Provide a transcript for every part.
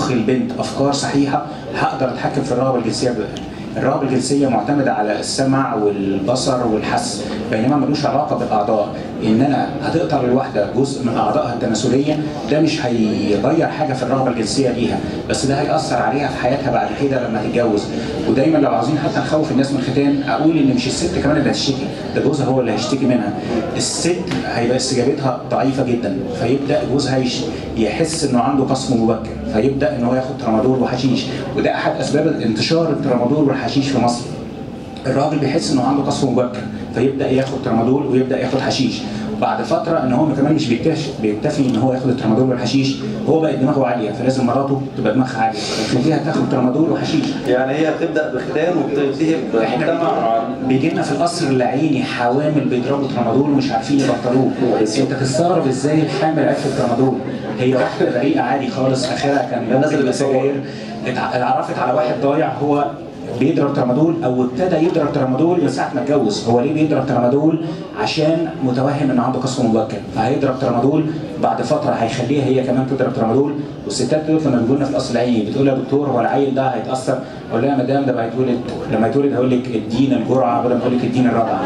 مخ البنت افكار صحيحه هقدر اتحكم في الرغبه الجنسيه الرغبه الجنسيه معتمده على السمع والبصر والحس بينما ملوش علاقه بالاعضاء ان انا هتقطع الواحده جزء من اعضائها التناسليه ده مش هيغير حاجه في الرغبه الجنسيه ليها بس ده هياثر عليها في حياتها بعد كده لما تتجوز ودايما لو عاوزين حتى نخوف الناس من الختان اقول ان مش الست كمان اللي هتشتكي ده جوزها هو اللي هيشتكي منها الست هيبقى استجابتها ضعيفه جدا فيبدا جوزها يش- يحس انه عنده قسم مبكر فيبدا ان هو ياخد ترامادول وحشيش وده احد اسباب انتشار الترامادول والحشيش في مصر الراجل بيحس انه عنده قسم مبكر فيبدا ياخد ترامادول ويبدا ياخد حشيش بعد فتره ان هو كمان مش بيكتشف بيكتفي ان هو ياخد الترامادول والحشيش هو بقت دماغه عاليه فلازم مراته تبقى دماغها عاليه فيخليها تاخد ترامادول وحشيش يعني هي بتبدا بختان وبتنتهي بمجتمع بيجي لنا في القصر العيني حوامل بيضربوا ترامادول ومش عارفين يبطلوه انت تستغرب ازاي الحامل عرفت الترامادول هي واحده بريئه عادي خالص اخرها كان الناس اللي ممكن بتصور. سجاير اتع- اتعرفت على واحد ضايع هو بيضرب ترامادول او ابتدى يضرب ترامادول من ساعه ما اتجوز هو ليه بيضرب ترامادول عشان متوهم ان عنده قسم مبكر فهيضرب ترامادول بعد فتره هيخليها هي كمان تضرب ترامادول والستات دول لما بيجوا لنا في القصر العيني بتقول يا دكتور هو العيل ده هيتاثر اقول لها يا مدام ده بقى يتولد لما يتولد هقول لك ادينا الجرعه بدل ما اقول لك ادينا الرضعه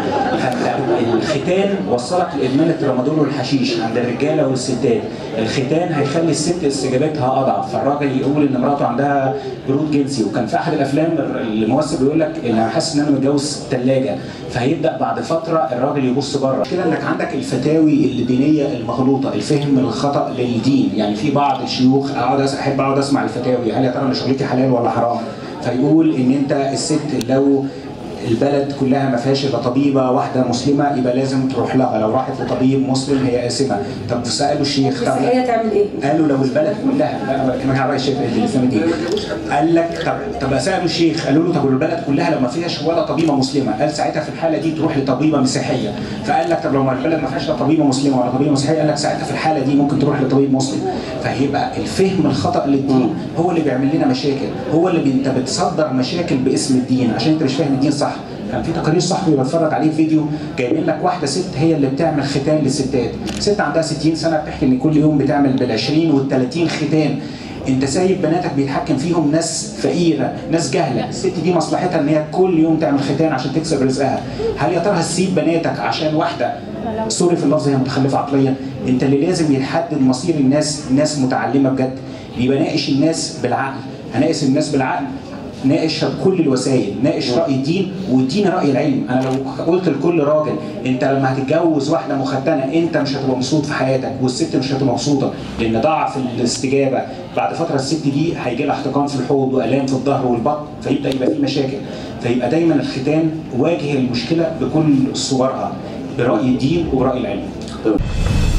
الختان وصلك لادمان الترامادول والحشيش عند الرجاله والستات الختان هيخلي الست استجابتها اضعف فالراجل يقول ان مراته عندها برود جنسي وكان في احد الافلام الممثل بيقول لك ان انا حاسس ان انا متجوز ثلاجه فهيبدا بعد فتره الراجل يبص بره كده انك عندك الفتاوي الدينيه المغلوطه الفهم الخطا للدين يعني في بعض الشيوخ اقعد أس- احب اقعد اسمع الفتاوي هل يا ترى انا شغلتي حلال ولا حرام فيقول ان انت الست لو البلد كلها ما فيهاش الا طبيبه واحده مسلمه يبقى لازم تروح لها لو راحت لطبيب مسلم هي اسمه طب سالوا الشيخ بس طب هي تعمل ايه؟ قالوا لو البلد كلها لا انا بكلمك على راي الشيخ الاسلامي دي قال لك طب طب سالوا الشيخ قالوا له طب البلد كلها لو ما فيهاش ولا طبيبه مسلمه قال ساعتها في الحاله دي تروح لطبيبه مسيحيه فقال لك طب لو ما البلد ما فيهاش لا طبيبه مسلمه ولا طبيبه مسيحيه قال لك ساعتها في الحاله دي ممكن تروح لطبيب مسلم فهيبقى الفهم الخطا للدين هو اللي بيعمل لنا مشاكل هو اللي بي- انت بتصدر مشاكل باسم الدين عشان انت مش فاهم الدين صح كان في تقارير صحفي بتفرج عليه فيديو جايبين لك واحده ست هي اللي بتعمل ختان للستات ست عندها 60 سنه بتحكي ان كل يوم بتعمل بال20 وال30 ختان انت سايب بناتك بيتحكم فيهم ناس فقيره ناس جهله الست دي مصلحتها ان هي كل يوم تعمل ختان عشان تكسب رزقها هل يا ترى هتسيب بناتك عشان واحده سوري في اللفظ هي متخلفه عقليا انت اللي لازم يحدد مصير الناس ناس متعلمه بجد يبقى ناقش الناس بالعقل هناقش الناس بالعقل ناقش كل الوسائل ناقش راي الدين والدين راي العلم انا لو قلت لكل راجل انت لما هتتجوز واحده مختنه انت مش هتبقى مبسوط في حياتك والست مش هتبقى مبسوطه لان ضعف الاستجابه بعد فتره الست دي هيجي لها احتقان في الحوض والام في الظهر والبطن فيبدا يبقى في مشاكل فيبقى دايما الختان واجه المشكله بكل صورها براي الدين وبراي العلم